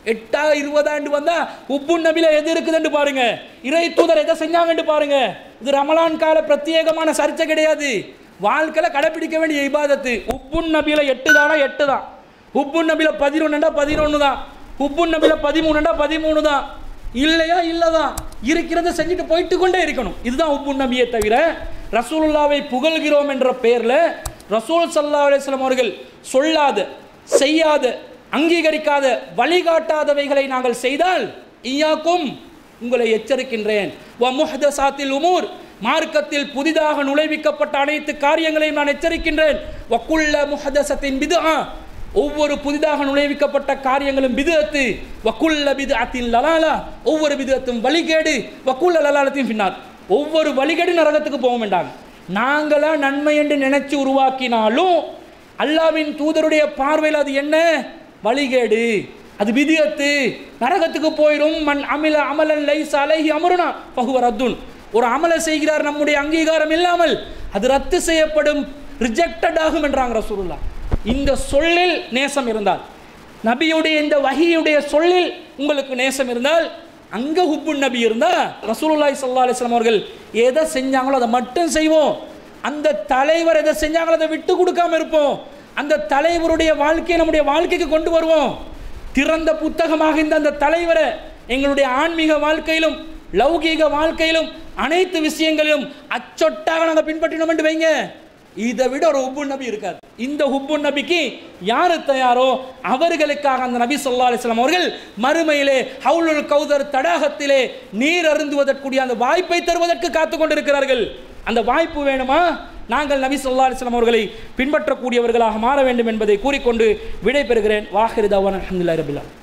எட்டா இருபதாண்டு வந்தா உப்பு நபில எது இருக்குதுன்னு பாருங்க இறை தூதர் எதை செஞ்சாங்கன்னு பாருங்க இது ரமலான் கால பிரத்யேகமான சர்ச்சை கிடையாது வாழ்க்கையில கடைபிடிக்க வேண்டிய இபாதத்து உப்புன் நபியில எட்டு தானா எட்டு தான் உப்புன் நபியில பதினொன்னுண்டா பதினொன்று தான் உப்புன் நபியில பதிமூணுண்டா பதிமூணு தான் இல்லையா இல்லதான் இருக்கிறத செஞ்சுட்டு போயிட்டு கொண்டே இருக்கணும் இதுதான் உப்பு நபியை தவிர ரசூலுல்லாவை புகழ்கிறோம் என்ற பெயர்ல ரசூல் சல்லா அலிஸ்லாம் அவர்கள் சொல்லாத செய்யாத அங்கீகரிக்காத வழிகாட்டாதவைகளை நாங்கள் செய்தால் ஈயாக்கும் உங்களை எச்சரிக்கின்றேன் வ முஹ்தசாத்தில் உமூர் மார்க்கத்தில் புதிதாக நுழைவிக்கப்பட்ட அனைத்து காரியங்களையும் நான் எச்சரிக்கின்றேன் வக்குள்ள முஹதசத்தின் பிதுஆ ஒவ்வொரு புதிதாக நுழைவிக்கப்பட்ட காரியங்களும் பிதுஅத்து வக்குள்ள பிதுஅத்தின் லலாலா ஒவ்வொரு பிதுஅத்தும் வழிகேடு வக்குள்ள லலாலத்தின் பின்னார் ஒவ்வொரு வழிகேடு நரகத்துக்கு போக வேண்டாங்க நாங்களா நன்மை என்று நினைச்சு உருவாக்கினாலும் அல்லாவின் தூதருடைய பார்வையில் அது என்ன வழிகேடு அது விதியத்து நரகத்துக்கு போயிடும் மண் அமில அமலன் லைஸ் அலைஹி அமருனா பகுவர் அத்துன் ஒரு அமலை செய்கிறார் நம்முடைய அங்கீகாரம் இல்லாமல் அது ரத்து செய்யப்படும் ரிஜெக்டட் ஆகும் என்றாங்க ரசூலுல்லா இந்த சொல்லில் நேசம் இருந்தால் நபியுடைய இந்த வஹியுடைய சொல்லில் உங்களுக்கு நேசம் இருந்தால் அங்க ஹுப்பு நபி இருந்தா ரசூலுல்லாஹி ஸல்லல்லாஹு அலைஹி வஸல்லம் அவர்கள் எதை செஞ்சாங்களோ அதை மட்டும் செய்வோம் அந்த தலைவர் எதை செஞ்சாங்களோ அதை விட்டு கொடுக்காம இருப்போம் அந்த தலைவருடைய வாழ்க்கையை நம்முடைய வாழ்க்கைக்கு கொண்டு வருவோம் திறந்த புத்தகமாக இந்த அந்த தலைவரை எங்களுடைய ஆன்மீக வாழ்க்கையிலும் லௌகீக வாழ்க்கையிலும் அனைத்து விஷயங்களிலும் அச்சொட்டாக நாங்கள் பின்பற்றினோம் என்று வைங்க இதை விட ஒரு உப்பு நபி இருக்காது இந்த உப்பு நபிக்கு யாரு தயாரோ அவர்களுக்காக அந்த நபி சொல்லா அலிஸ்லாம் அவர்கள் மறுமையிலே ஹவுலுல் கௌதர் தடாகத்திலே நீர் அருந்துவதற்குரிய அந்த வாய்ப்பை தருவதற்கு காத்து கொண்டிருக்கிறார்கள் அந்த வாய்ப்பு வேணுமா நாங்கள் நபி சொல்லா அலிஸ்லாம் அவர்களை பின்பற்றக்கூடியவர்களாக மாற வேண்டும் என்பதை கூறிக்கொண்டு விடை பெறுகிறேன் வாஹிரிதாவான் அஹமதுல்லா ரபில்லா